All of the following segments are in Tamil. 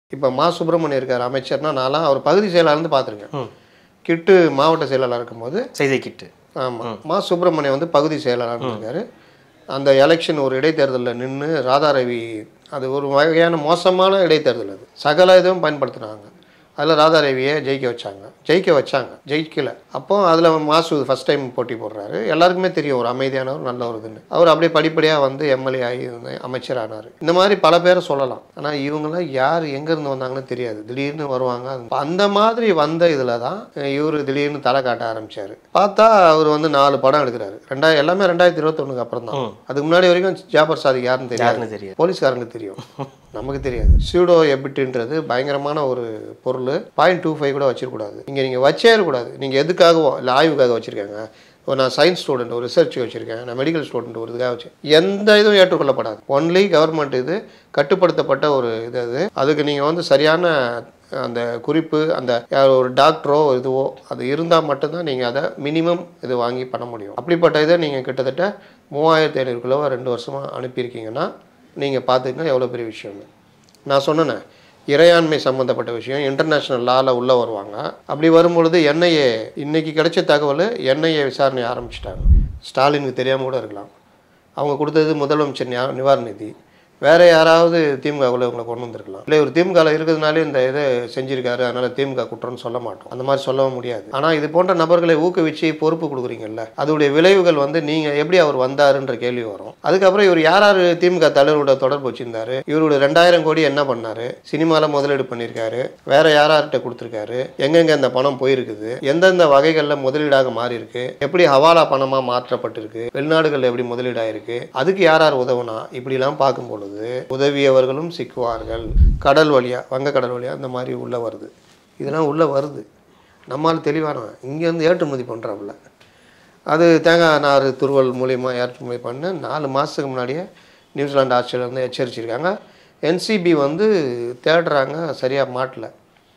இப்போ மா சுப்பிரமணியம் இருக்கார் அமைச்சர்னா நான்லாம் அவர் பகுதி செயலாளர்ந்து பார்த்துருக்கேன் கிட்டு மாவட்ட செயலாளர் இருக்கும்போது செய்தி கிட்டு ஆமாம் மா சுப்பிரமணியம் வந்து பகுதி செயலாளர் இருக்காரு அந்த எலெக்ஷன் ஒரு இடைத்தேர்தலில் நின்று ராதாரவி அது ஒரு வகையான மோசமான இடைத்தேர்தல் அது சகல இதுவும் பயன்படுத்தினாங்க அதில் ராதாரவியை ஜெயிக்க வச்சாங்க ஜெயிக்க வச்சாங்க ஜெயிக்கல அப்போ அதில் மாசு ஃபஸ்ட் டைம் போட்டி போடுறாரு எல்லாருக்குமே தெரியும் ஒரு அமைதியானவர் நல்ல ஒரு இதுன்னு அவர் அப்படியே படிப்படியாக வந்து எம்எல்ஏ ஆகி வந்து அமைச்சர் ஆனார் இந்த மாதிரி பல பேரை சொல்லலாம் ஆனால் இவங்கெல்லாம் யார் எங்கேருந்து வந்தாங்கன்னு தெரியாது திடீர்னு வருவாங்க அந்த மாதிரி வந்த இதில் தான் இவர் திடீர்னு தலை காட்ட ஆரம்பிச்சார் பார்த்தா அவர் வந்து நாலு படம் எடுக்கிறாரு ரெண்டாயிரம் எல்லாமே ரெண்டாயிரத்தி இருபத்தொன்னுக்கு அப்புறம் தான் அதுக்கு முன்னாடி வரைக்கும் ஜாபர் சாதிக் யாருன்னு தெரியாது யாருன்னு தெரியாது போலீஸ்காரங்களுக்கு தெரியும் நமக்கு தெரியாது சூடோ எபிட்டுன்றது பயங்கரமான ஒரு பொருள் பாயிண்ட் டூ ஃபைவ் கூட வச்சிருக்கூடாது இங்கே நீங்கள் வச்சே இருக்கக்கூடாது நீங்கள் எதுக்காகவோ இல்லை ஆய்வுக்காக வச்சுருக்காங்க இப்போ நான் சயின்ஸ் ஸ்டூடெண்ட் ஒரு ரிசர்ச் வச்சுருக்கேன் நான் மெடிக்கல் ஸ்டூடெண்ட் ஒரு இதுக்காக வச்சு எந்த இதுவும் ஏற்றுக்கொள்ளப்படாது ஒன்லி கவர்மெண்ட் இது கட்டுப்படுத்தப்பட்ட ஒரு இது அது அதுக்கு நீங்கள் வந்து சரியான அந்த குறிப்பு அந்த யார் ஒரு டாக்டரோ இதுவோ அது இருந்தால் மட்டும்தான் நீங்கள் அதை மினிமம் இது வாங்கி பண்ண முடியும் அப்படிப்பட்ட இதை நீங்கள் கிட்டத்தட்ட மூவாயிரத்தி ஐநூறு கிலோவை ரெண்டு வருஷமாக அனுப்பியிருக்கீங்கன்னா நீங்கள் பார்த்துக்கங்க எவ்வளோ பெரிய விஷயம்னு நான் சொன்னேனே இறையாண்மை சம்மந்தப்பட்ட விஷயம் இன்டர்நேஷ்னல் லாவில் உள்ளே வருவாங்க அப்படி வரும்பொழுது என்ஐஏ இன்னைக்கு கிடைச்ச தகவல் என்ஐஏ விசாரணை ஆரம்பிச்சிட்டாங்க ஸ்டாலினுக்கு தெரியாமல் கூட இருக்கலாம் அவங்க கொடுத்தது முதலமைச்சர் நியா- நிவாரண நிதி வேற யாராவது திமுகவில் இவங்களை கொண்டு வந்திருக்கலாம் இல்லை ஒரு திமுகவில் இருக்கிறதுனாலே இந்த இதை செஞ்சிருக்காரு அதனால திமுக குற்றம்னு சொல்ல மாட்டோம் அந்த மாதிரி சொல்லவும் முடியாது ஆனால் இது போன்ற நபர்களை ஊக்குவிச்சு பொறுப்பு கொடுக்குறீங்கல்ல அதோடைய விளைவுகள் வந்து நீங்கள் எப்படி அவர் வந்தாருன்ற கேள்வி வரும் அதுக்கப்புறம் இவர் யார் யார் திமுக தலைவரோட தொடர்பு வச்சிருந்தாரு இவருடைய ரெண்டாயிரம் கோடி என்ன பண்ணாரு சினிமாவில் முதலீடு பண்ணியிருக்காரு வேற யார் யார்கிட்ட கொடுத்துருக்காரு எங்கெங்க இந்த பணம் போயிருக்குது எந்தெந்த வகைகளில் முதலீடாக மாறி இருக்கு எப்படி ஹவாலா பணமாக மாற்றப்பட்டிருக்கு வெளிநாடுகளில் எப்படி முதலீடாயிருக்கு அதுக்கு யார் யார் உதவுனா இப்படிலாம் பார்க்கும் பொழுது உதவியவர்களும் சிக்குவார்கள் கடல் வழியா வங்கக்கடல் வழியா இந்த மாதிரி உள்ளே வருது இதெல்லாம் உள்ளே வருது நம்மால் தெளிவானவன் இங்கேருந்து ஏற்றுமதி பண்ணுறாப்புல அது தேங்காய் நார் துருவல் மூலியமா ஏற்றுமதி பண்ண நாலு மாதத்துக்கு முன்னாடியே நியூசிலாந்து ஆட்சியில் வந்து எச்சரிச்சிருக்காங்க என்சிபி வந்து தேடுறாங்க சரியாக மாட்டல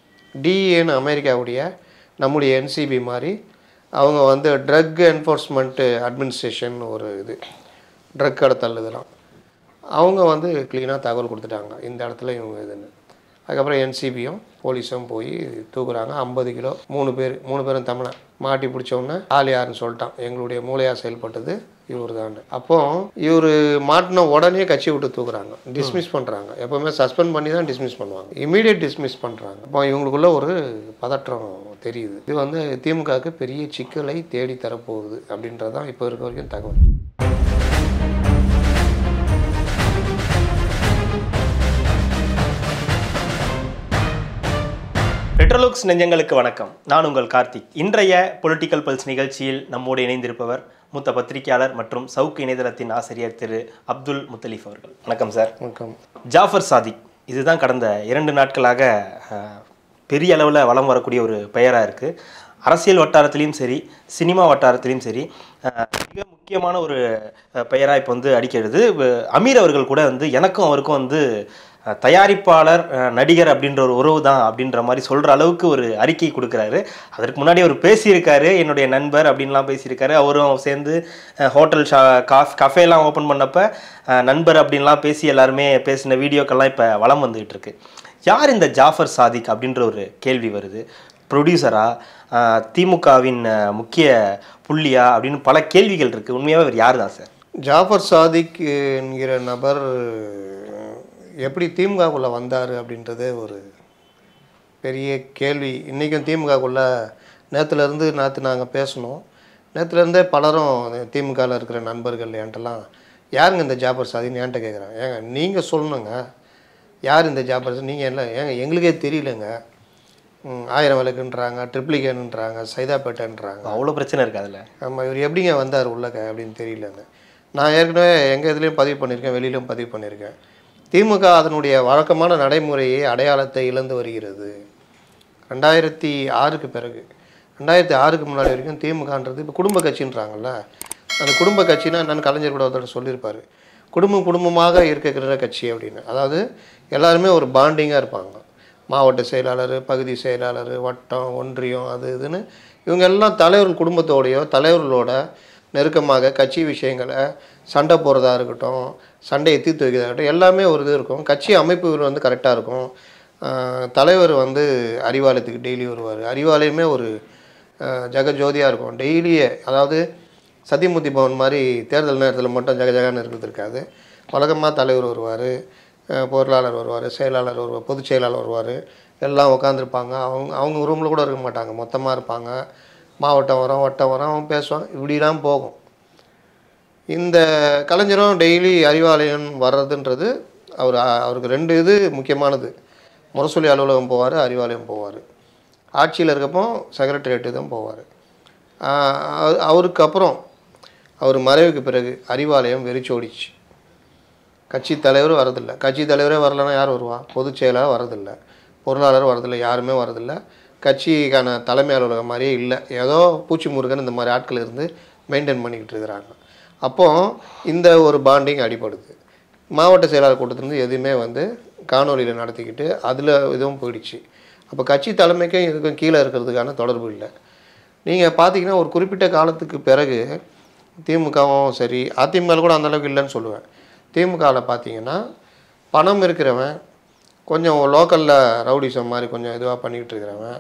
டிஏன்னு அமெரிக்காவுடைய நம்முடைய என்சிபி மாதிரி அவங்க வந்து ட்ரக் என்ஃபோர்ஸ்மெண்ட்டு அட்மினிஸ்ட்ரேஷன் ஒரு இது ட்ரக் கடத்தல் இதெல்லாம் அவங்க வந்து க்ளீனாக தகவல் கொடுத்துட்டாங்க இந்த இடத்துல இவங்க இதுன்னு அதுக்கப்புறம் என்சிபியும் போலீஸும் போய் தூக்குறாங்க ஐம்பது கிலோ மூணு பேர் மூணு பேரும் தமிழன் மாட்டி பிடிச்ச உடனே ஆள் யாருன்னு சொல்லிட்டான் எங்களுடைய மூளையாக செயல்பட்டது இவர் தான் அப்போ இவர் மாட்டின உடனே கட்சி விட்டு தூக்குறாங்க டிஸ்மிஸ் பண்ணுறாங்க எப்போவுமே சஸ்பெண்ட் பண்ணி தான் டிஸ்மிஸ் பண்ணுவாங்க இமீடியட் டிஸ்மிஸ் பண்ணுறாங்க அப்போ இவங்களுக்குள்ள ஒரு பதற்றம் தெரியுது இது வந்து திமுகவுக்கு பெரிய சிக்கலை தேடி தரப்போகுது அப்படின்றது தான் இப்போ இருக்க வரைக்கும் தகவல் பெட்ரோலுக்ஸ் நெஞ்சங்களுக்கு வணக்கம் நான் உங்கள் கார்த்திக் இன்றைய பொலிட்டிக்கல் பல்ஸ் நிகழ்ச்சியில் நம்மோடு இணைந்திருப்பவர் மூத்த பத்திரிகையாளர் மற்றும் சவுக்கு இணையதளத்தின் ஆசிரியர் திரு அப்துல் முத்தலீஃப் அவர்கள் வணக்கம் சார் வணக்கம் ஜாஃபர் சாதிக் இதுதான் கடந்த இரண்டு நாட்களாக அஹ், பெரிய அளவில் வலம் வரக்கூடிய ஒரு பெயராக இருக்குது அரசியல் வட்டாரத்திலையும் சரி சினிமா வட்டாரத்திலையும் சரி அஹ், மிக முக்கியமான ஒரு பெயராக இப்போ வந்து அடிக்கிறது வ- அமீர் அவர்கள் கூட வந்து எனக்கும் அவருக்கும் வந்து அஹ், தயாரிப்பாளர் அஹ், நடிகர் அப்படின்ற ஒரு உறவு தான் அப்படின்ற மாதிரி சொல்கிற அளவுக்கு ஒரு அறிக்கை கொடுக்குறாரு அதற்கு முன்னாடி அவர் பேசியிருக்காரு என்னுடைய நண்பர் அப்படின்லாம் பேசியிருக்காரு அவரும் சேர்ந்து அஹ், ஹோட்டல் ஷா காஃப் கஃபேலாம் ஓப்பன் பண்ணப்ப அஹ், நண்பர் அப்படின்லாம் பேசி எல்லாருமே பேசின வீடியோக்கெல்லாம் இப்போ வலம் வந்துகிட்டு இருக்கு யார் இந்த ஜாஃபர் சாதிக் அப்படின்ற ஒரு கேள்வி வருது ப்ரொடியூசரா திமுகவின் அஹ், முக்கிய புள்ளியா அப்படின்னு பல கேள்விகள் இருக்குது உண்மையாகவே அவர் யார் தான் சார் ஜாஃபர் சாதிக் என்கிற நபர் எப்படி திமுகக்குள்ளே வந்தார் அப்படின்றதே ஒரு பெரிய கேள்வி இன்றைக்கும் திமுகக்குள்ளே நேற்றுலேருந்து நேற்று நாங்கள் பேசணும் நேற்றுலேருந்தே பலரும் திமுகவில் இருக்கிற நண்பர்கள் என்கிட்டலாம் யாருங்க இந்த ஜாஃபர் சாதின்னு என்கிட்ட கேட்குறாங்க ஏங்க நீங்கள் சொல்லணுங்க யார் இந்த ஜாஃபர் சாதி நீங்கள் இல்லை ஏங்க எங்களுக்கே தெரியலங்க ம், ஆயிரம் விளக்குன்றாங்க ட்ரிப்ளிகேனுன்றாங்க சைதாப்பேட்டைன்றாங்க அவ்வளோ பிரச்சனை இருக்கு அதில் ஆமாம் இவர் எப்படிங்க வந்தார் உள்ளக்க அப்படின்னு தெரியலங்க நான் ஏற்கனவே எங்கள் இதுலேயும் பதிவு பண்ணியிருக்கேன் வெளியிலும் பதிவு பண்ணியிருக்கேன் திமுக அதனுடைய வழக்கமான நடைமுறையை அடையாளத்தை இழந்து வருகிறது ரெண்டாயிரத்தி ஆறுக்கு பிறகு ரெண்டாயிரத்தி ஆறுக்கு முன்னாடி வரைக்கும் திமுகன்றது இப்போ குடும்ப கட்சின்றாங்கல்ல அந்த குடும்ப கட்சினா என்னன்னு கலைஞர் கூட ஒருத்தர் சொல்லியிருப்பார் குடும்பம் குடும்பமாக இருக்கிற கட்சி அப்படின்னு அதாவது எல்லாருமே ஒரு பாண்டிங்காக இருப்பாங்க மாவட்ட செயலாளர் பகுதி செயலாளர் வட்டம் ஒன்றியம் அது இதுன்னு இவங்க எல்லாம் தலைவர்கள் குடும்பத்தோடையோ தலைவர்களோட நெருக்கமாக கட்சி விஷயங்களை சண்டை போடுறதா இருக்கட்டும் சண்டையை தீர்த்து வைக்கிறதா இருக்கட்டும் எல்லாமே ஒரு இது இருக்கும் கட்சி அமைப்புகள் வந்து கரெக்டாக இருக்கும் ஆஹ் தலைவர் வந்து அறிவாலயத்துக்கு டெய்லி வருவார் அறிவாலயமே ஒரு ஆஹ் ஜெகஜோதியாக இருக்கும் டெய்லியே அதாவது சத்தியமூர்த்தி பவன் மாதிரி தேர்தல் நேரத்தில் மட்டும் ஜெக ஜெகன்னு இருக்கிறது இருக்காது வழக்கமாக தலைவர் வருவார் பொருளாளர் வருவார் செயலாளர் வருவார் பொதுச் செயலாளர் வருவார் எல்லாம் உட்காந்துருப்பாங்க அவங்க அவங்க ரூமில் கூட இருக்க மாட்டாங்க மொத்தமாக இருப்பாங்க மாவட்டம் வரும் வட்டம் வரும் அவங்க பேசுவாங்க இப்படிலாம் போகும் இந்த கலைஞரும் டெய்லி அறிவாலயம் வர்றதுன்றது அவர் அவருக்கு ரெண்டு இது முக்கியமானது முரசொலி அலுவலகம் போவார் அறிவாலயம் போவார் ஆட்சியில் இருக்கப்போ செக்ரட்டரியேட்டு தான் போவார் அவருக்கு அப்புறம் அவர் மறைவுக்கு பிறகு அறிவாலயம் வெறிச்சோடிச்சு கட்சி தலைவர் வரதில்லை கட்சி தலைவரே வரலைன்னா யார் வருவா பொதுச் செயலாளர் வரதில்லை பொருளாளர் வரதில்லை யாருமே வரதில்லை கட்சிக்கான தலைமை அலுவலகம் மாதிரியே இல்லை ஏதோ பூச்சி முருகன் இந்த மாதிரி ஆட்கள் இருந்து மெயின்டைன் பண்ணிக்கிட்டு இருக்கிறாங்க அப்போ இந்த ஒரு பாண்டிங் அடிபடுது மாவட்ட செயலாளர் கூட்டத்திலேருந்து எதுவுமே வந்து காணொலியில் நடத்திக்கிட்டு அதில் இதுவும் போயிடுச்சு அப்போ கட்சி தலைமைக்கும் இதுக்கும் கீழே இருக்கிறதுக்கான தொடர்பு இல்லை நீங்கள் பார்த்தீங்கன்னா ஒரு குறிப்பிட்ட காலத்துக்கு பிறகு திமுகவும் சரி அதிமுக கூட அந்த அளவுக்கு இல்லைன்னு சொல்லுவேன் திமுகவில் பார்த்தீங்கன்னா பணம் இருக்கிறவன் கொஞ்சம் லோக்கலில் ரவுடிசம் மாதிரி கொஞ்சம் இதுவாக பண்ணிக்கிட்டு இருக்கிறவன்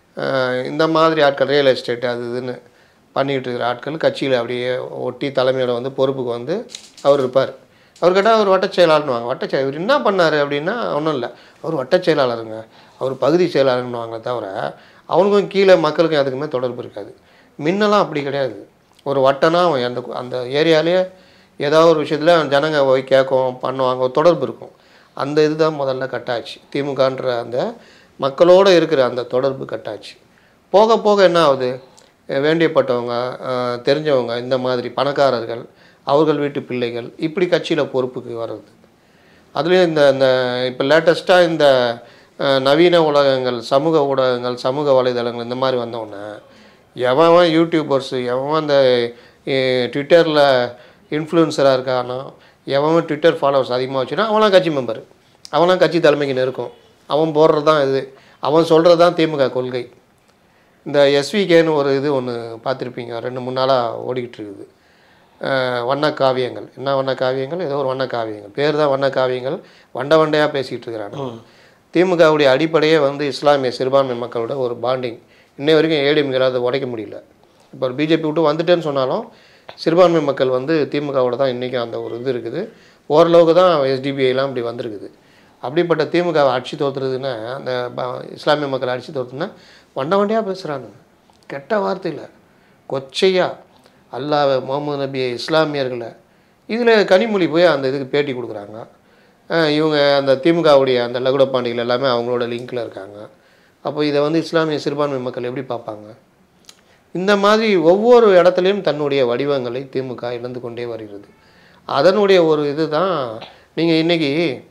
அஹ் இந்த மாதிரி ஆட்கள் ரியல் எஸ்டேட் அது இதுன்னு பண்ணிக்கிட்டு இருக்கிற ஆட்கள் கட்சியில் அப்படியே ஒட்டி தலைமையில் வந்து பொறுப்புக்கு வந்து அவர் இருப்பார் அவர் கேட்டால் அவர் வட்டச் செயலாளர்னுவாங்க வட்டச் செயலர் இவர் என்ன பண்ணார் அப்படின்னா ஒன்றும் இல்லை அவர் வட்டச் செயலாளருங்க அவர் பகுதி செயலாளர்னுவாங்களே தவிர அவனுக்கும் கீழே மக்களுக்கும் அதுக்குமே தொடர்பு இருக்காது முன்னெல்லாம் அப்படி கிடையாது ஒரு வட்டனா அவன் அந்த அந்த ஏரியாலேயே ஏதாவது ஒரு விஷயத்தில் ஜனங்க போய் கேட்கும் பண்ணுவாங்க ஒரு தொடர்பு இருக்கும் அந்த இதுதான் முதல்ல கட்டாச்சு திமுகன்ற அந்த மக்களோடு இருக்கிற அந்த தொடர்பு கட்டாச்சு போக போக என்ன ஆகுது அஹ் வேண்டியப்பட்டவங்க அஹ் தெரிஞ்சவங்க இந்த மாதிரி பணக்காரர்கள் அவர்கள் வீட்டு பிள்ளைகள் இப்படி கட்சியில் பொறுப்புக்கு வர்றது அதுலேயும் இந்த இந்த இப்போ லேட்டஸ்ட்டாக இந்த அஹ், நவீன ஊடகங்கள் சமூக ஊடகங்கள் சமூக வலைதளங்கள் இந்த மாதிரி வந்தோடனே எவன் யூடியூபர்ஸு எவன் அந்த ட்விட்டரில் இன்ஃப்ளூயன்சராக இருக்கானோ எவன் ட்விட்டர் ஃபாலோவர்ஸ் அதிகமாக வச்சுனா அவனாம் கட்சி மெம்பர் அவனாம் கட்சி தலைமைக்கு நெருக்கம் அவன் போடுறது தான் இது அவன் சொல்கிறது தான் திமுக கொள்கை இந்த எஸ்விகேன்னு ஒரு இது ஒன்று பார்த்துருப்பீங்க ரெண்டு மூணு நாளாக ஓடிக்கிட்டு இருக்குது அஹ் வண்ண காவியங்கள் என்ன வண்ண காவியங்கள் ஏதோ ஒரு வண்ண காவியங்கள் பேர் தான் வண்ண காவியங்கள் வண்ட வண்டையாக பேசிக்கிட்டு இருக்கிறாங்க திமுகவுடைய அடிப்படையே வந்து இஸ்லாமிய சிறுபான்மை மக்களோட ஒரு பாண்டிங் இன்னை வரைக்கும் ஏடிஎம்கேல அதை உடைக்க முடியல இப்போ பிஜேபி விட்டு வந்துட்டேன்னு சொன்னாலும் சிறுபான்மை மக்கள் வந்து திமுகவோட தான் இன்றைக்கும் அந்த ஒரு இது இருக்குது ஓரளவுக்கு தான் எஸ்டிபிஐலாம் இப்படி வந்திருக்குது அப்படிப்பட்ட திமுக அடிச்சு தோத்துறதுன்னா அந்த ப- இஸ்லாமிய மக்கள் அடிச்சு தோத்துனா வண்ட வண்டையாக பேசுகிறாங்க கெட்ட வார்த்தையில் கொச்சையா அல்லாஹ் முகமது நபியை இஸ்லாமியர்களை இதில் கனிமொழி போய் அந்த இதுக்கு பேட்டி கொடுக்குறாங்க அஹ் இவங்க அந்த திமுகவுடைய அந்த லகுட பாண்டிகள் எல்லாமே அவங்களோட லிங்க்கில் இருக்காங்க அப்போ இதை வந்து இஸ்லாமிய சிறுபான்மை மக்கள் எப்படி பார்ப்பாங்க இந்த மாதிரி ஒவ்வொரு இடத்துலையும் தன்னுடைய வடிவங்களை திமுக இழந்து கொண்டே வருகிறது அதனுடைய ஒரு இதுதான் நீங்கள் இன்றைக்கி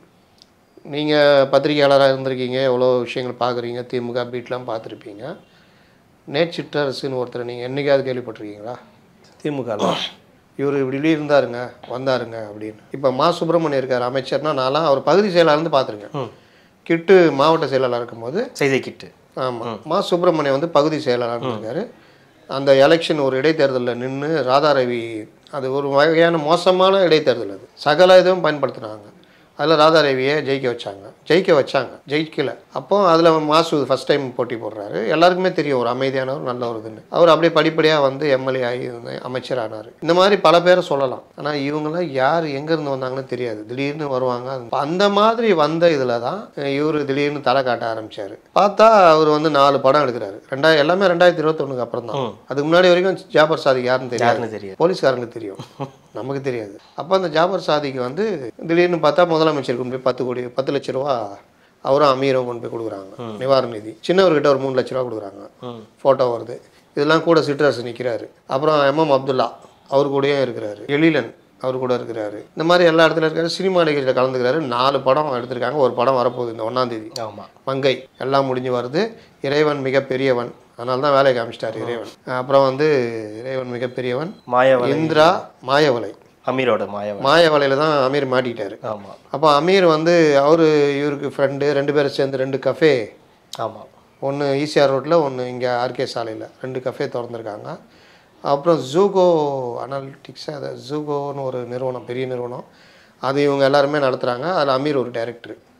நீங்கள் பத்திரிகையாளராக இருந்திருக்கீங்க எவ்வளோ விஷயங்கள் பார்க்குறீங்க திமுக பீட்லாம் பார்த்துருப்பீங்க நேச்சிட்டரசுன்னு ஒருத்தர் நீங்கள் என்னைக்காவது கேள்விப்பட்டிருக்கீங்களா திமுகவில் இவர் இப்படி இருந்தாருங்க வந்தாருங்க அப்படின்னு இப்போ மா சுப்பிரமணியம் இருக்கார் அமைச்சர்னா நான்லாம் அவர் பகுதி செயலாளர்ந்து பார்த்துருக்கேன் கிட்டு மாவட்ட செயலாளர் இருக்கும்போது செய்தி கிட்டு ஆமாம் மா சுப்பிரமணியம் வந்து பகுதி செயலாளர் இருக்காரு அந்த எலெக்ஷன் ஒரு இடைத்தேர்தலில் நின்று ராதாரவி அது ஒரு வகையான மோசமான இடைத்தேர்தல் அது சகல இதுவும் பயன்படுத்துனாங்க அதில் ராதாரவியை ஜெயிக்க வச்சாங்க ஜெயிக்க வச்சாங்க ஜெயிக்கல அப்போ அதில் மாசு ஃபஸ்ட் டைம் போட்டி போடுறாரு எல்லாருக்குமே தெரியும் ஒரு அமைதியானவர் நல்ல ஒரு இதுன்னு அவர் அப்படியே படிப்படியாக வந்து எம்எல்ஏ ஆகி வந்து அமைச்சர் ஆனார் இந்த மாதிரி பல பேரை சொல்லலாம் ஆனால் இவங்கெல்லாம் யார் எங்கேருந்து வந்தாங்கன்னு தெரியாது திடீர்னு வருவாங்க அந்த மாதிரி வந்த இதில் தான் இவர் திடீர்னு தலை காட்ட ஆரம்பிச்சாரு பார்த்தா அவர் வந்து நாலு படம் எடுக்கிறாரு ரெண்டாயிரம் எல்லாமே ரெண்டாயிரத்தி இருபத்தொன்னுக்கு அப்புறம் தான் அதுக்கு முன்னாடி வரைக்கும் ஜாபர் சாதிக் யாருன்னு தெரியாது யாருன்னு தெரியாது போலீஸ்காரங்களுக்கு தெரியும் நமக்கு தெரியாது அப்போ அந்த ஜாபர் சாதிக்கு வந்து திடீர்னு பார்த்தா முதலமைச்சர் கொண்டு போய் பத்து கோடி பத்து லட்ச ரூபா அவரும் அமீரும் கொண்டு போய் கொடுக்குறாங்க நிவாரண நிதி சின்னவர்கிட்ட ஒரு மூணு லட்ச ரூபா கொடுக்குறாங்க ம் ஃபோட்டோ வருது இதெல்லாம் கூட சிற்றரசு நிற்கிறாரு அப்புறம் எம்எம் அப்துல்லா அவர் கூடயும் இருக்கிறாரு எழிலன் அவர் கூட இருக்கிறாரு இந்த மாதிரி எல்லா இடத்துல இருக்காரு சினிமா நிகழ்ச்சியில் கலந்துக்கிறாரு நாலு படம் எடுத்திருக்காங்க ஒரு படம் வரப்போகுது இந்த ஒன்றாம் தேதி ஆமாம் மங்கை எல்லாம் முடிஞ்சு வருது இறைவன் மிகப்பெரியவன் அதனால தான் வேலையை காமிச்சிட்டாரு இறைவன் அப்புறம் வந்து இறைவன் மிகப்பெரியவன் மாயவலை இந்திரா மாயவலை அமீரோட மாயவலை மாயவலையில் தான் அமீர் மாட்டிக்கிட்டாரு ஆமாம் அப்போ அமீர் வந்து அவர் இவருக்கு ஃப்ரெண்டு ரெண்டு பேரும் சேர்ந்து ரெண்டு கஃபே ஆமாம் ஒன்று ஈசிஆர் ரோட்டில் ஒன்று இங்கே ஆர்கே சாலையில் ரெண்டு கஃபே திறந்துருக்காங்க அப்புறம் ஜூகோ அனாலிட்டிக்ஸாக அதை ஜூகோன்னு ஒரு நிறுவனம் பெரிய நிறுவனம் அது இவங்க எல்லாருமே நடத்துகிறாங்க அதில் அமீர் ஒரு டைரக்டர்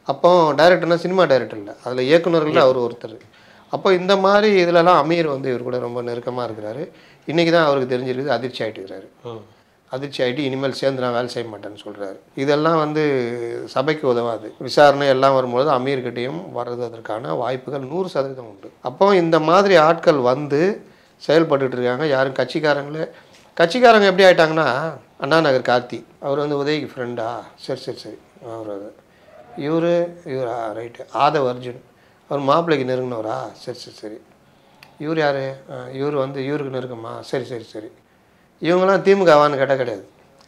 அப்போ டைரக்டர்னா சினிமா டைரக்டர் இல்லை அதில் இயக்குனர்கள் அவர் ஒருத்தர் அப்போ இந்த மாதிரி இதுலலாம் அமீர் வந்து இவர் கூட ரொம்ப நெருக்கமாக இருக்கிறாரு இன்றைக்கி தான் அவருக்கு தெரிஞ்சிருக்குது அதிர்ச்சி ஆகிட்டு இருக்கிறாரு ம் அதிர்ச்சி ஆகிட்டு இனிமேல் சேர்ந்து நான் வேலை செய்ய மாட்டேன்னு சொல்கிறாரு இதெல்லாம் வந்து சபைக்கு உதவாது விசாரணை எல்லாம் வரும்பொழுது அமீர்கிட்டையும் வர்றதற்கான வாய்ப்புகள் நூறு சதவீதம் உண்டு அப்போ இந்த மாதிரி ஆட்கள் வந்து செயல்பட்டுட்டு இருக்காங்க யாரும் கட்சிக்காரங்களே கட்சிக்காரங்க எப்படி ஆயிட்டாங்கன்னா அண்ணா நகர் கார்த்தி அவர் வந்து உதய்க்கு ஃப்ரெண்டா சரி சரி சரி அவர் அது இவர் இவரா ரைட்டு ஆதவ் அர்ஜுன் அவர் மாப்பிள்ளைக்கு நெருங்கினவரா சரி சரி சரி இவர் யார் இவர் வந்து இவருக்கு நெருக்கமா சரி சரி சரி இவங்கெல்லாம் திமுகவான்னு கேட்டால் கிடையாது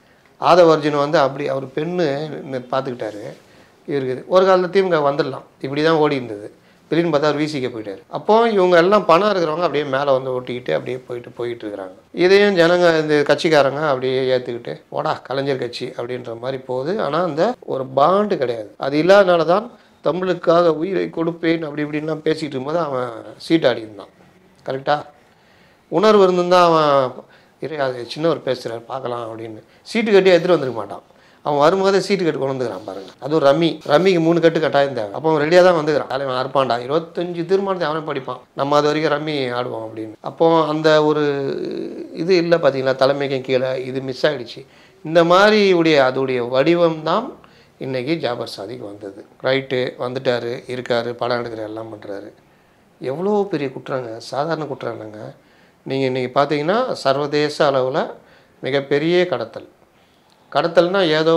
ஆதவ அர்ஜுன் வந்து அப்படி அவர் பெண்ணு பார்த்துக்கிட்டாரு இருக்குது ஒரு காலத்தில் திமுக வந்துடலாம் இப்படி தான் ஓடி இருந்தது திடீர்னு பார்த்தா அவர் விசிக்க போயிட்டார் அப்போ இவங்க எல்லாம் பணம் இருக்கிறவங்க அப்படியே மேலே வந்து ஒட்டிக்கிட்டு அப்படியே போயிட்டு போயிட்டு இருக்கிறாங்க இதையும் ஜனங்க இந்த கட்சிக்காரங்க அப்படியே ஏற்றுக்கிட்டு ஓடா கலைஞர் கட்சி அப்படின்ற மாதிரி போகுது ஆனால் அந்த ஒரு பாண்டு கிடையாது அது இல்லாதனால தான் தமிழுக்காக உயிரை கொடுப்பேன் அப்படி இப்படின்லாம் பேசிகிட்டு இருக்கும்போது அவன் சீட்டாடி இருந்தான் கரெக்டாக உணர்வு இருந்திருந்தா அவன் இரு அது சின்னவர் பேசுகிறார் பார்க்கலாம் அப்படின்னு சீட்டு கட்டி எடுத்துகிட்டு வந்துருக்க மாட்டான் அவன் வரும்போதே சீட்டு கட்டு கொண்டு வந்துக்கிறான் பாருங்க அதுவும் ரம்மி ரம்மிக்கு மூணு கட்டு கட்டாயம் தேவை அப்போ அவன் ரெடியாக தான் வந்துக்கிறான் தலைவன் அறுப்பான்டா இருபத்தஞ்சு தீர்மானத்தை அவனே படிப்பான் நம்ம அது வரைக்கும் ரம்மி ஆடுவோம் அப்படின்னு அப்போ அந்த ஒரு இது இல்லை பார்த்தீங்களா தலைமைக்கும் கீழே இது மிஸ் ஆகிடுச்சு இந்த மாதிரி உடைய அதோடைய வடிவம் தான் இன்னைக்கு ஜாபர் சாதிக்கு வந்தது ரைட்டு வந்துட்டாரு இருக்காரு படம் எடுக்கிற எல்லாம் பண்ணுறாரு எவ்வளோ பெரிய குற்றங்க சாதாரண குற்றம்ங்க நீங்கள் இன்றைக்கி பார்த்தீங்கன்னா சர்வதேச அளவில் மிகப்பெரிய கடத்தல் கடத்தல்னா ஏதோ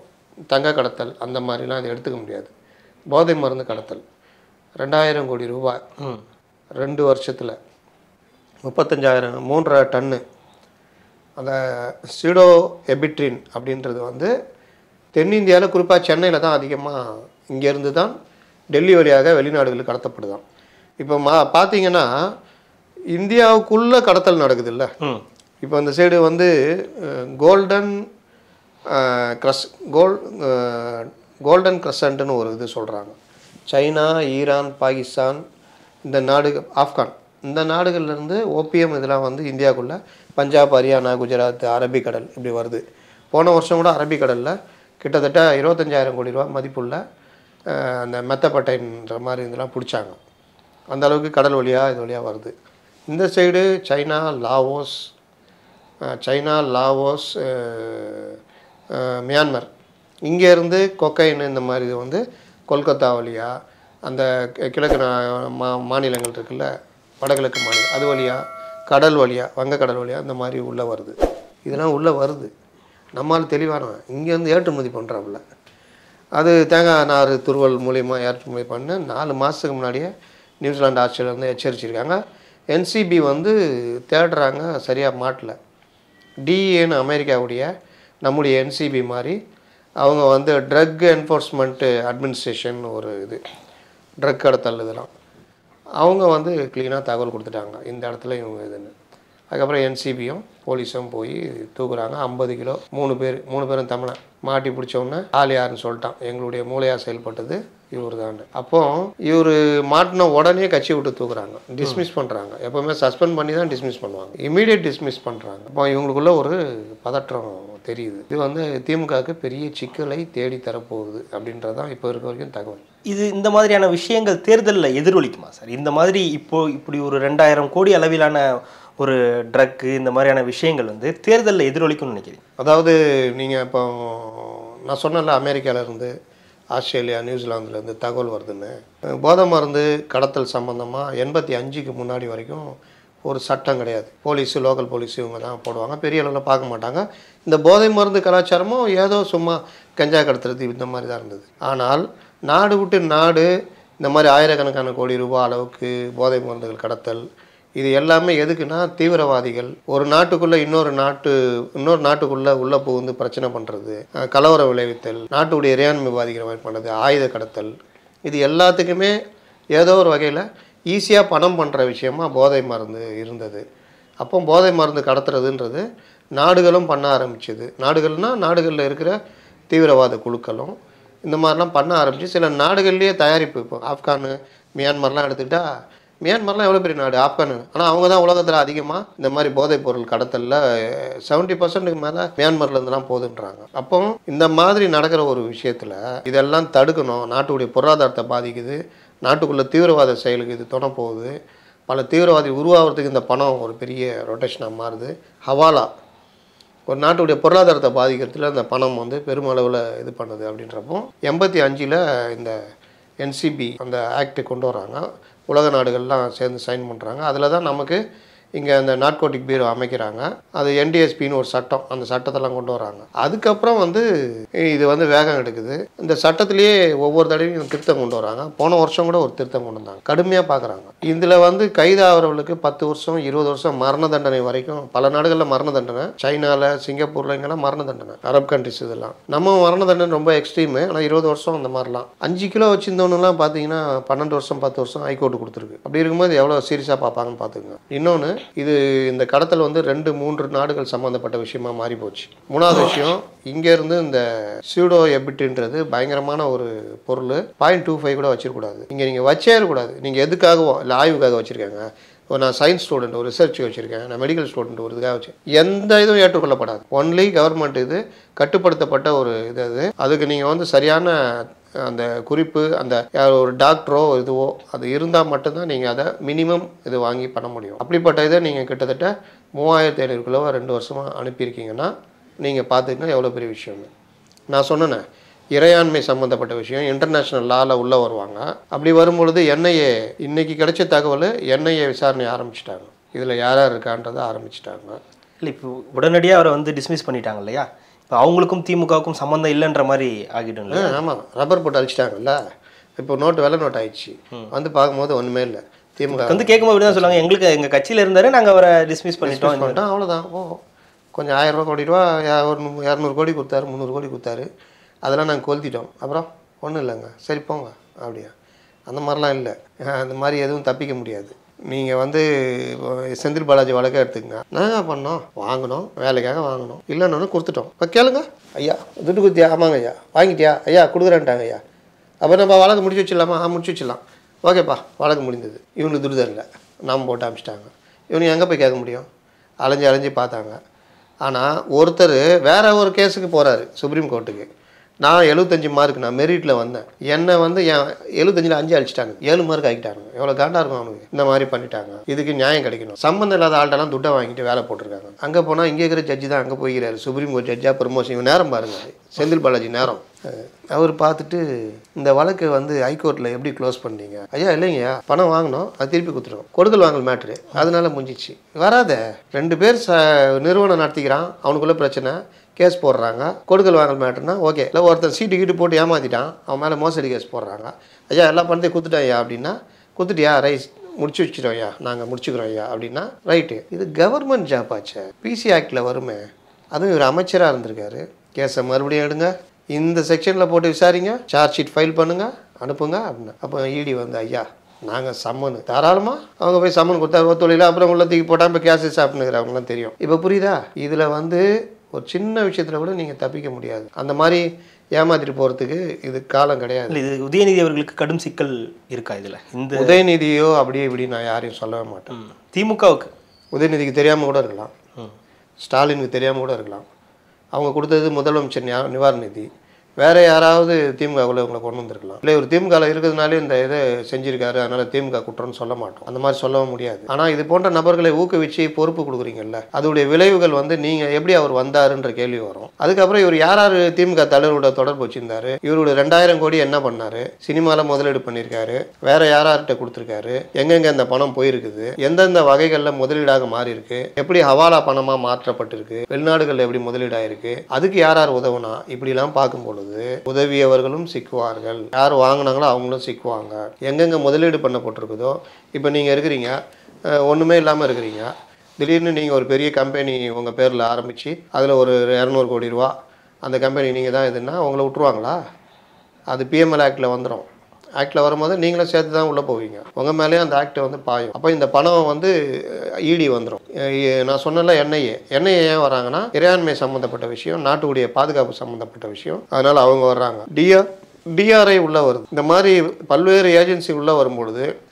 தங்க கடத்தல் அந்த மாதிரிலாம் அதை எடுத்துக்க முடியாது போதை மருந்து கடத்தல் ரெண்டாயிரம் கோடி ரூபாய் ம் ரெண்டு வருஷத்தில் முப்பத்தஞ்சாயிரம் மூன்றரை டன்னு அந்த சீடோ எபிட்ரின் அப்படின்றது வந்து தென்னிந்தியாவில் குறிப்பாக சென்னையில் தான் அதிகமாக இங்கேருந்து தான் டெல்லி வழியாக வெளிநாடுகளுக்கு கடத்தப்படுதாம் இப்போ மா பார்த்தீங்கன்னா இந்தியாவுக்குள்ளே கடத்தல் நடக்குது இல்லை ம் இப்போ அந்த சைடு வந்து கோல்டன் க்ரஸ் கோல் கோல்டன் க்ரசண்ட்னு ஒரு இது சொல்கிறாங்க சைனா ஈரான் பாகிஸ்தான் இந்த நாடு ஆப்கான் இந்த நாடுகள்லேருந்து ஓபிஎம் இதெல்லாம் வந்து இந்தியாவுக்குள்ளே பஞ்சாப் ஹரியானா குஜராத் அரபிக்கடல் இப்படி வருது போன வருஷம் கூட அரபிக்கடலில் கிட்டத்தட்ட இருபத்தஞ்சாயிரம் கோடி ரூபா மதிப்புள்ள அஹ், அந்த மெத்தப்பட்டைன்ற மாதிரி இதெல்லாம் பிடிச்சாங்க அந்த அளவுக்கு கடல் வழியாக இது வழியாக வருது இந்த சைடு சைனா லாவோஸ் அஹ் சைனா லாவோஸ் அஹ் அஹ் மியான்மர் இங்கேருந்து கொக்கைன் இந்த மாதிரி இது வந்து கொல்கத்தா வழியா அந்த கி- கிழக்கு நா- மா மாநிலங்கள் இருக்குல்ல வடகிழக்கு மாநிலம் அது வழியா கடல் வழியா வங்கக்கடல் வழியா இந்த மாதிரி உள்ளே வருது இதெல்லாம் உள்ளே வருது நம்மால் தெளிவானவன் இங்கேருந்து ஏற்றுமதி பண்ணுறாப்புல அது தேங்காய் நார் துருவல் மூலியமா ஏற்றுமதி பண்ண நாலு மாதத்துக்கு முன்னாடியே நியூசிலாந்து ஆஸ்திரேலியா வந்து எச்சரிச்சிருக்காங்க என்சிபி வந்து தேடுறாங்க சரியாக மாட்டல டிஏன்னு அமெரிக்காவுடைய நம்முடைய என்சிபி மாதிரி அவங்க வந்து ட்ரக் என்ஃபோர்ஸ்மெண்ட்டு அட்மினிஸ்ட்ரேஷன் ஒரு இது ட்ரக் கடத்தல் இதெல்லாம் அவங்க வந்து க்ளீனாக தகவல் கொடுத்துட்டாங்க இந்த இடத்துல இவங்க இதுன்னு அதுக்கப்புறம் என்சிபியும் போலீஸும் போய் தூக்குறாங்க ஐம்பது கிலோ மூணு பேர் மூணு பேரும் தமிழன் மாட்டி பிடிச்ச உடனே ஆள் யாருன்னு சொல்லிட்டான் எங்களுடைய மூளையாக செயல்பட்டது இவர் தான் அப்போ இவர் மாட்டின உடனே கட்சி விட்டு தூக்குறாங்க டிஸ்மிஸ் பண்ணுறாங்க எப்போவுமே சஸ்பெண்ட் பண்ணி தான் டிஸ்மிஸ் பண்ணுவாங்க இமீடியட் டிஸ்மிஸ் பண்ணுறாங்க அப்போ இவங்களுக்குள்ள ஒரு பதற்றம் தெரியுது இது வந்து திமுகவுக்கு பெரிய சிக்கலை தேடி தரப்போகுது அப்படின்றதான் இப்போ இருக்க வரைக்கும் தகவல் இது இந்த மாதிரியான விஷயங்கள் தேர்தலில் எதிரொலிக்குமா சார் இந்த மாதிரி இப்போ இப்படி ஒரு ரெண்டாயிரம் கோடி அளவிலான ஒரு ட்ரக்கு இந்த மாதிரியான விஷயங்கள் வந்து தேர்தலில் எதிரொலிக்கும்னு நினைக்கிறீங்க அதாவது நீங்கள் இப்போ நான் சொன்னல அமெரிக்கால இருந்து ஆஸ்திரேலியா நியூசிலாந்துலேருந்து தகவல் வருதுன்னு போதை மருந்து கடத்தல் சம்மந்தமாக எண்பத்தி அஞ்சுக்கு முன்னாடி வரைக்கும் ஒரு சட்டம் கிடையாது போலீஸு லோக்கல் போலீஸ் இவங்க தான் போடுவாங்க பெரிய அளவில் பார்க்க மாட்டாங்க இந்த போதை மருந்து கலாச்சாரமும் ஏதோ சும்மா கஞ்சா கடத்துறது இந்த மாதிரி தான் இருந்தது ஆனால் நாடு விட்டு நாடு இந்த மாதிரி ஆயிரக்கணக்கான கோடி ரூபாய் அளவுக்கு போதை மருந்துகள் கடத்தல் இது எல்லாமே எதுக்குன்னா தீவிரவாதிகள் ஒரு நாட்டுக்குள்ள இன்னொரு நாட்டு இன்னொரு நாட்டுக்குள்ள உள்ள புகுந்து பிரச்சனை பண்றது அஹ் கலவரம் விளைவித்தல் நாட்டுடைய இறையாண்மை பாதிக்கிற மாதிரி பண்ணது ஆயுத கடத்தல் இது எல்லாத்துக்குமே ஏதோ ஒரு வகையில் ஈஸியாக பணம் பண்ணுற விஷயமா போதை மருந்து இருந்தது அப்போ போதை மருந்து கடத்துறதுன்றது நாடுகளும் பண்ண ஆரம்பிச்சது நாடுகள்னா நாடுகளில் இருக்கிற தீவிரவாத குழுக்களும் இந்த மாதிரிலாம் பண்ண ஆரம்பிச்சு சில நாடுகள்லேயே தயாரிப்பு இப்போ ஆப்கானு மியான்மர்லாம் எடுத்துக்கிட்டா மியான்மர்லாம் எவ்வளோ பெரிய நாடு ஆப்கான் ஆனால் அவங்க தான் உலகத்தில் அதிகமாக இந்த மாதிரி போதைப் பொருள் கடத்தலில் செவன்ட்டி பர்சன்ட்டுக்கு மேலே மியான்மர்லேருந்துலாம் போகுதுன்றாங்க அப்போ இந்த மாதிரி நடக்கிற ஒரு விஷயத்தில் இதெல்லாம் தடுக்கணும் நாட்டுடைய பொருளாதாரத்தை பாதிக்குது நாட்டுக்குள்ளே தீவிரவாத செயலுக்கு இது துணை போகுது பல தீவிரவாதி உருவாகிறதுக்கு இந்த பணம் ஒரு பெரிய ரொட்டேஷனாக மாறுது ஹவாலா ஒரு நாட்டுடைய பொருளாதாரத்தை பாதிக்கிறதுல அந்த பணம் வந்து பெருமளவில் இது பண்ணுது அப்படின்றப்போ எண்பத்தி அஞ்சில் இந்த என்சிபி அந்த ஆக்ட் கொண்டு வராங்க உலக நாடுகள்லாம் சேர்ந்து சைன் பண்ணுறாங்க அதில் தான் நமக்கு இங்கே அந்த நார்கோட்டிக் பீரோ அமைக்கிறாங்க அது என்டிஎஸ்பின்னு ஒரு சட்டம் அந்த சட்டத்தெல்லாம் கொண்டு வராங்க அதுக்கப்புறம் வந்து இது வந்து வேகம் எடுக்குது இந்த சட்டத்திலேயே ஒவ்வொரு தடவையும் திருத்தம் கொண்டு வராங்க போன வருஷம் கூட ஒரு திருத்தம் கொண்டு வந்தாங்க கடுமையாக பார்க்குறாங்க இதில் வந்து கைதாகிறவர்களுக்கு பத்து வருஷம் இருபது வருஷம் மரண தண்டனை வரைக்கும் பல நாடுகளில் மரண தண்டனை சைனாவில் சிங்கப்பூரில் இங்கெல்லாம் மரண தண்டனை அரப் கண்ட்ரிஸ் இதெல்லாம் நம்ம மரண தண்டனை ரொம்ப எக்ஸ்ட்ரீமு ஆனால் இருபது வருஷம் அந்த மாதிரிலாம் அஞ்சு கிலோ வச்சிருந்தவனுலாம் பார்த்தீங்கன்னா பன்னெண்டு வருஷம் பத்து வருஷம் ஹைகோர்ட்டு கொடுத்துருக்கு அப்படி இருக்கும்போது எவ்வளோ சீரியஸாக பார்ப்பாங்கன்னு பார்த்துக்கோங்க இன்னொன்று இது இந்த கடத்தல் வந்து ரெண்டு மூன்று நாடுகள் சம்மந்தப்பட்ட விஷயமா மாறி போச்சு மூணாவது விஷயம் இங்கேருந்து இந்த சூடோ எபிட்டுன்றது பயங்கரமான ஒரு பொருள் பாயிண்ட் டூ ஃபைவ் கூட வச்சிருக்கூடாது இங்கே நீங்கள் வச்சே இருக்கக்கூடாது நீங்கள் எதுக்காகவோ இல்லை ஆய்வுக்காக வச்சுருக்காங்க இப்போ நான் சயின்ஸ் ஸ்டூடெண்ட் ஒரு ரிசர்ச் வச்சுருக்கேன் நான் மெடிக்கல் ஸ்டூடெண்ட் ஒரு இதுக்காக வச்சு எந்த இதுவும் ஏற்றுக்கொள்ளப்படாது ஒன்லி கவர்மெண்ட் இது கட்டுப்படுத்தப்பட்ட ஒரு இது அது அதுக்கு நீங்கள் வந்து சரியான அந்த குறிப்பு அந்த யார் ஒரு டாக்டரோ இதுவோ அது இருந்தால் மட்டும்தான் நீங்கள் அதை மினிமம் இது வாங்கி பண்ண முடியும் அப்படிப்பட்ட இதை நீங்கள் கிட்டத்தட்ட மூவாயிரத்தி ஐநூறு கிலோவை ரெண்டு வருஷமாக அனுப்பியிருக்கீங்கன்னா நீங்கள் பார்த்துக்கங்க எவ்வளோ பெரிய விஷயம்னு நான் சொன்னேனே இறையாண்மை சம்மந்தப்பட்ட விஷயம் இன்டர்நேஷ்னல் லாவில் உள்ளே வருவாங்க அப்படி வரும்பொழுது என்ஐஏ இன்னைக்கு கிடைச்ச தகவல் என்ஐஏ விசாரணை ஆரம்பிச்சிட்டாங்க இதில் யார் யார் இருக்கான்றதை ஆரம்பிச்சிட்டாங்க இல்லை இப்போ உடனடியாக அவரை வந்து டிஸ்மிஸ் பண்ணிட்டாங்க இல்லையா இப்போ அவங்களுக்கும் திமுகவுக்கும் சம்மந்தம் இல்லைன்ற மாதிரி ஆகிடும்ல ஆமாம் ரப்பர் போட்டு அழிச்சிட்டாங்கல்ல இப்போ நோட்டு வெள்ளை நோட் ஆயிடுச்சு வந்து பார்க்கும்போது ஒன்றுமே இல்லை திமுக வந்து கேட்கும்போது இப்படி தான் சொல்லுவாங்க எங்களுக்கு எங்கள் கட்சியில் இருந்தாரு நாங்கள் அவரை டிஸ்மிஸ் பண்ணிட்டோம் இந்த மாதிரி. பண்ணிட்டோம் அவ்வளோதான் ஓ கொஞ்சம் ஆயிரம் ரூபா கோடி ரூபா யா- ஒரு நூ- இரநூறு கோடி கொடுத்தாரு முந்நூறு கோடி கொடுத்தாரு அதெல்லாம் நாங்கள் கொளுத்திட்டோம் அப்புறம் ஒன்றும் இல்லைங்க சரி போங்க அப்படியா அந்த மாதிரிலாம் இல்லை அந்த மாதிரி எதுவும் தப்பிக்க முடியாது நீங்கள் வந்து இப்போ செந்தில் பாலாஜி வழக்கை எடுத்துக்கங்க நாங்கள் பண்ணோம் வாங்கினோம் வேலைக்காக வாங்கினோம் இல்லைன்னு கொடுத்துட்டோம் இப்போ கேளுங்க ஐயா துட்டு குத்தியா ஆமாங்க ஐயா வாங்கிட்டியா ஐயா கொடுக்குறேன்ட்டாங்க ஐயா அப்போ நம்ம வழக்கு முடிச்சு வச்சிடலாமா ஆ முடிச்சு வச்சிடலாம் ஓகேப்பா வழக்கு முடிந்தது இவனுக்கு துட்டு தரல நாம் போட்டு அமிச்சிட்டாங்க இவனுக்கு எங்கே போய் கேட்க முடியும் அலைஞ்சு அலைஞ்சு பார்த்தாங்க ஆனால் ஒருத்தர் வேற ஒரு கேஸுக்கு போகிறாரு சுப்ரீம் கோர்ட்டுக்கு நான் எழுபத்தஞ்சு மார்க் நான் மெரிட்டில் வந்தேன் என்னை வந்து என் எழுபத்தஞ்சில் அஞ்சு அழிச்சிட்டாங்க ஏழு மார்க் ஆகிட்டாங்க எவ்வளோ காண்டா இருக்கும் அவனுக்கு இந்த மாதிரி பண்ணிட்டாங்க இதுக்கு நியாயம் கிடைக்கணும் சம்மந்தம் இல்லாத ஆள்கிட்டலாம் துட்டை வாங்கிட்டு வேலை போட்டிருக்காங்க அங்கே போனால் இங்கே இருக்கிற ஜட்ஜி தான் அங்கே போய்கிறாரு சுப்ரீம் கோர்ட் ஜட்ஜாக ப்ரமோஷன் இவன் நேரம் பாருங்க செந்தில் பாலாஜி நேரம் அஹ் அவர் பார்த்துட்டு இந்த வழக்கு வந்து ஹைகோர்ட்டில் எப்படி க்ளோஸ் பண்ணீங்க ஐயா இல்லைங்கய்யா பணம் வாங்கினோம் அது திருப்பி கொடுத்துருவோம் கொடுக்கல் வாங்கல் மேட்ரு அதனால முடிஞ்சிச்சு வராத ரெண்டு பேர் ச நிறுவனம் நடத்திக்கிறான் அவனுக்குள்ள பிரச்சனை கேஸ் போடுறாங்க கொடுக்கல் வாங்கல் மேட்டர்னா ஓகே இல்லை ஒருத்தன் சீட்டு கீட்டு போட்டு ஏமாத்திட்டான் அவன் மேலே மோசடி கேஸ் போடுறாங்க ஐயா எல்லா பணத்தையும் கொடுத்துட்டேன் ஐயா அப்படின்னா கொடுத்துட்டியா ரைஸ் முடிச்சு வச்சிட்டோம் ஐயா நாங்கள் முடிச்சுக்கிறோம் ஐயா அப்படின்னா ரைட்டு இது கவர்மெண்ட் ஜாப் ஆச்சே பிசி ஆக்டில் வருமே அதுவும் இவர் அமைச்சராக இருந்திருக்காரு கேஸை மறுபடியும் எடுங்க இந்த செக்ஷனில் போட்டு விசாரிங்க சார்ஜ் ஷீட் ஃபைல் பண்ணுங்க அனுப்புங்க அப்படின்னு அப்போ இடி வந்து ஐயா நாங்கள் சம்மனு தாராளமாக அவங்க போய் சம்மன் கொடுத்தாரு ஒத்துழையில அப்புறம் உள்ள தூக்கி போட்டால் இப்போ கேஸ் சாப்பிட்டுங்கிறவங்களாம் தெரியும் இப்போ புரியுதா இதில் வந்து ஒரு சின்ன விஷயத்தில் கூட நீங்கள் தப்பிக்க முடியாது அந்த மாதிரி ஏமாத்திட்டு போகிறதுக்கு இது காலம் கிடையாது இல்லை இது உதயநிதி அவர்களுக்கு கடும் சிக்கல் இருக்கா இதில் இந்த உதயநிதியோ அப்படியே இப்படி நான் யாரையும் சொல்லவே மாட்டேன் ம். திமுகவுக்கு உதயநிதிக்கு தெரியாமல் கூட இருக்கலாம் ம். ஸ்டாலினுக்கு தெரியாமல் கூட இருக்கலாம் அவங்க கொடுத்தது முதலமைச்சர் ஞா- நிவாரண நிதி வேற யாராவது திமுகவில் இவங்களை கொண்டு வந்திருக்கலாம் இல்லை இவர் திமுகவில் இருக்கிறதுனாலே இந்த இதை செஞ்சிருக்காரு அதனால திமுக குற்றம்னு சொல்ல மாட்டோம் அந்த மாதிரி சொல்லவும் முடியாது ஆனால் இது போன்ற நபர்களை ஊக்குவிச்சு பொறுப்பு கொடுக்குறீங்கல்ல அதோடைய விளைவுகள் வந்து நீங்கள் எப்படி அவர் வந்தாருன்ற கேள்வி வரும் அதுக்கப்புறம் இவர் யார் யார் திமுக தலைவரோட தொடர்பு வச்சிருந்தாரு இவரோட ரெண்டாயிரம் கோடி என்ன பண்ணாரு சினிமாவில் முதலீடு பண்ணியிருக்காரு வேற யார் யார்கிட்ட கொடுத்துருக்காரு எங்கெங்க இந்த பணம் போயிருக்குது எந்தெந்த வகைகளில் முதலீடாக மாறி இருக்கு எப்படி ஹவாலா பணமாக மாற்றப்பட்டிருக்கு வெளிநாடுகளில் எப்படி முதலீடாயிருக்கு அதுக்கு யார் யார் உதவுனா இப்படிலாம் பார்க்கும் பொழுது உதவியவர்களும் சிக்குவார்கள் யார் வாங்கினாங்களோ அவங்களும் சிக்குவாங்க எங்கெங்க முதலீடு பண்ணப்பட்டிருக்குதோ இப்போ நீங்கள் இருக்கிறீங்க அஹ், ஒண்ணுமே இல்லாமல் இருக்கிறீங்க திடீர்னு நீங்கள் ஒரு பெரிய கம்பெனி உங்கள் பேரில் ஆரம்பித்து அதில் ஒரு இரநூறு கோடி ரூபா அந்த கம்பெனி நீங்கள் தான் இதுன்னா உங்களை விட்டுருவாங்களா அது பிஎம்எல் ஆக்டில் வந்துடும் ஆக்டில் வரும்போது நீங்களும் சேர்த்து தான் உள்ளே போவீங்க உங்கள் மேலேயும் அந்த ஆக்ட் வந்து பாயும் அப்போ இந்த பணம் வந்து இடி வந்துடும் நான் சொன்னல என்ஐஏ என்ஐஏ ஏன் வராங்கன்னா இறையாண்மை சம்மந்தப்பட்ட விஷயம் நாட்டுடைய பாதுகாப்பு சம்மந்தப்பட்ட விஷயம் அதனால் அவங்க வர்றாங்க டிஆர் டிஆர்ஐ உள்ளே வருது இந்த மாதிரி பல்வேறு ஏஜென்சி உள்ளே வரும்பொழுது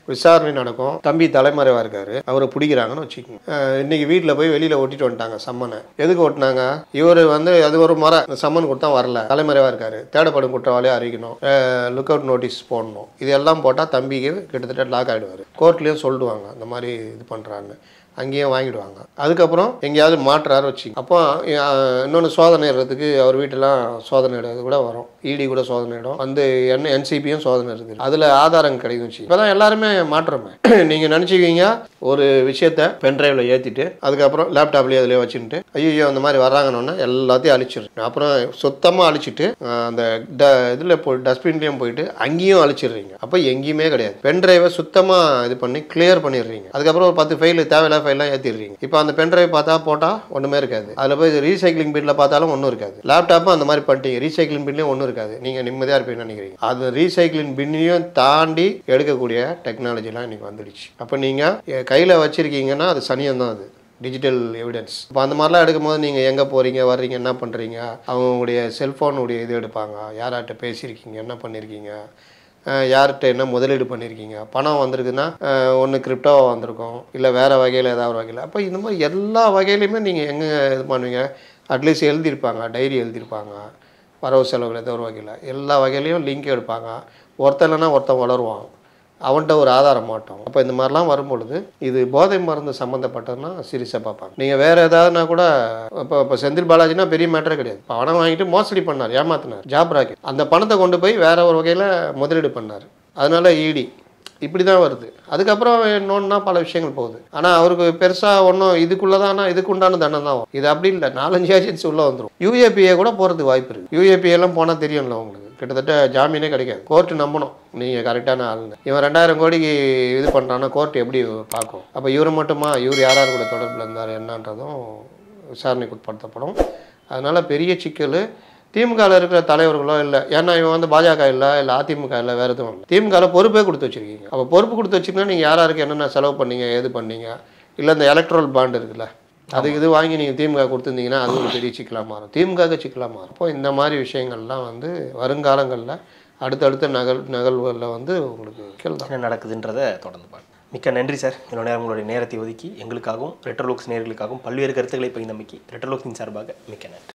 விசாரணை நடக்கும் தம்பி தலைமறைவாக இருக்காரு அவரை பிடிக்கிறாங்கன்னு வச்சுக்கோங்க அஹ் இன்னைக்கு வீட்டில் போய் வெளியில் ஓட்டிட்டு வந்துட்டாங்க சம்மனை எதுக்கு ஓட்டினாங்க இவர் வந்து அது ஒரு முறை இந்த சம்மன் கொடுத்தா வரல தலைமறைவாக இருக்காரு தேடப்படும் குற்றவாளியை அறிவிக்கணும் லுக் அவுட் நோட்டீஸ் போடணும் இதெல்லாம் போட்டால் தம்பிக்கு கிட்டத்தட்ட லாக் ஆகிடுவார் கோர்ட்லேயும் சொல்லிடுவாங்க இந்த மாதிரி இது பண்ணுறான்னு அங்கேயும் வாங்கிடுவாங்க அதுக்கப்புறம் எங்கேயாவது மாட்டுறாரு வச்சு அப்போ அஹ், இன்னொன்று சோதனை இடுறதுக்கு அவர் வீட்டெல்லாம் சோதனை இடுறது கூட வரும் இடி கூட சோதனை இடும் வந்து என் என்சிபியும் சோதனை இருக்குது அதில் ஆதாரம் கிடைக்கும் வச்சு இப்போ தான் எல்லாருமே மாற்றுறோமே நீங்கள் நினச்சிக்கிங்க ஒரு விஷயத்த பென்ட்ரைவில் ஏற்றிட்டு அதுக்கப்புறம் லேப்டாப்லேயே அதிலே வச்சுட்டு ஐயோ அந்த மாதிரி வர்றாங்கன்னு எல்லாத்தையும் அழிச்சிடுறேன் அப்புறம் சுத்தமாக அழிச்சிட்டு அஹ், அந்த ட இதில் போய் டஸ்ட்பின்லேயும் போயிட்டு அங்கேயும் அழிச்சிடுறீங்க அப்போ எங்கேயுமே கிடையாது பென்ட்ரைவை சுத்தமாக இது பண்ணி கிளியர் பண்ணிடுறீங்க அதுக்கப்புறம் ஒரு பத்து ஃபைல் தேவையில்லாத ஃபைல்லாம் ஏற்றிடுறீங்க இப்போ அந்த பென்ட்ரைவ் பார்த்தா போட்டால் ஒன்றுமே இருக்காது அதில் போய் ரீசைக்ளிங் பின்னில் பார்த்தாலும் ஒன்றும் இருக்காது லேப்டாப்பும் அந்த மாதிரி பண்ணிட்டீங்க ரீசைக்ளிங் பின்லேயும் ஒன்றும் இருக்காது நீங்கள் நிம்மதியாக இருப்பீங்கன்னு நினைக்கிறீங்க அது ரீசைக்ளிங் பின்னையும் தாண்டி எடுக்கக்கூடிய டெக்னாலஜிலாம் இன்னைக்கு வந்துடுச்சு அப்போ நீங்கள் கையில் வச்சுருக்கீங்கன்னா அது சனியம் தான் அது டிஜிட்டல் எவிடன்ஸ் இப்போ அந்த மாதிரிலாம் எடுக்கும்போது நீங்கள் எங்கே போகிறீங்க வர்றீங்க என்ன பண்ணுறீங்க அவங்களுடைய செல்ஃபோனுடைய இது எடுப்பாங்க யார்கிட்ட பேசியிருக்கீங்க என்ன பண்ணியிருக்கீங்க அஹ் யார்கிட்ட என்ன முதலீடு பண்ணியிருக்கீங்க பணம் வந்திருக்குன்னா ஒன்று கிரிப்டோவாக வந்திருக்கும் இல்லை வேறு வகையில் ஏதாவது ஒரு வகையில் அப்போ இந்த மாதிரி எல்லா வகையிலையுமே நீங்கள் எங்கே இது பண்ணுவீங்க அட்லீஸ்ட் எழுதியிருப்பாங்க டைரி எழுதியிருப்பாங்க வரவு செலவுகள் ஏதோ ஒரு வகையில் எல்லா வகையிலையும் லிங்க் எடுப்பாங்க ஒருத்தன் இல்லைன்னா ஒருத்தன் வளருவான் அவன்கிட்ட ஒரு ஆதாரம் மாட்டோம் அப்போ இந்த மாதிரிலாம் வரும்பொழுது இது போதை மருந்து சம்மந்தப்பட்டதுன்னா சீரியஸாக பார்ப்பாங்க நீங்கள் வேறு ஏதாவதுனா கூட இப்போ இப்போ செந்தில் பாலாஜினா பெரிய மேட்டரே கிடையாது பணம் வாங்கிட்டு மோசடி பண்ணார் ஏமாத்தினார் ஜாப் ராக்கெட் அந்த பணத்தை கொண்டு போய் வேற ஒரு வகையில் முதலீடு பண்ணார் அதனால ஈடி இப்படி தான் வருது அதுக்கப்புறம் இன்னொன்னா பல விஷயங்கள் போகுது ஆனால் அவருக்கு பெருசாக ஒன்றும் இதுக்குள்ளே தான் இதுக்கு உண்டான தண்டனை தான் வரும் இது அப்படி இல்லை நாலஞ்சு ஏஜென்சி உள்ளே வந்துடும் யூஏபிஏ கூட போகிறதுக்கு வாய்ப்பு இருக்குது யூஏபிஏ எல்லாம் போனால் தெரியும்ல உங்களுக்கு கிட்டத்தட்ட ஜாமீனே கிடைக்காது கோர்ட்டு நம்பணும் நீங்கள் கரெக்டான ஆளுங்க இவன் ரெண்டாயிரம் கோடிக்கு இது பண்ணுறான்னா கோர்ட் எப்படி பார்க்கும் அப்போ இவர் மட்டுமா இவர் யார் யார் கூட தொடர்பில் இருந்தார் என்னன்றதும் விசாரணைக்கு உட்படுத்தப்படும் அதனால் பெரிய சிக்கல் திமுகவில் இருக்கிற தலைவர்களோ இல்லை ஏன்னா இவன் வந்து பாஜக இல்லை இல்லை அதிமுக இல்லை வேறு எதுவும் இல்லை திமுகவில் பொறுப்பே கொடுத்து வச்சிருக்கீங்க அப்போ பொறுப்பு கொடுத்து வச்சிங்கன்னா நீங்கள் யார் யாருக்கு என்னென்ன செலவு பண்ணீங்க ஏது பண்ணீங்க இல்லை இந்த எலக்ட்ரல் பாண்ட் இருக்குல்ல அதுக்கு இது வாங்கி நீங்கள் திமுக கொடுத்துருந்தீங்கன்னா அது ஒரு பெரிய சிக்கலாக மாறும் திமுக சிக்கலாக மாறும் இப்போ இந்த மாதிரி விஷயங்கள்லாம் வந்து வருங்காலங்களில் அடுத்தடுத்த நகல் நகல்களில் வந்து உங்களுக்கு சிக்கல் தான் என்ன நடக்குதுன்றதை தொடர்ந்து பார்க்கலாம் மிக்க நன்றி சார் இவ்வளோ நேரம் உங்களுடைய நேரத்தை ஒதுக்கி எங்களுக்காகவும் ரெட்ரோலுக்ஸ் நேர்களுக்காகவும் பல்வேறு கருத்துக்களை பகிர்ந்தமைக்கு ரெட்ரோலுக்ஸின் சார்பாக மிக்க நன்றி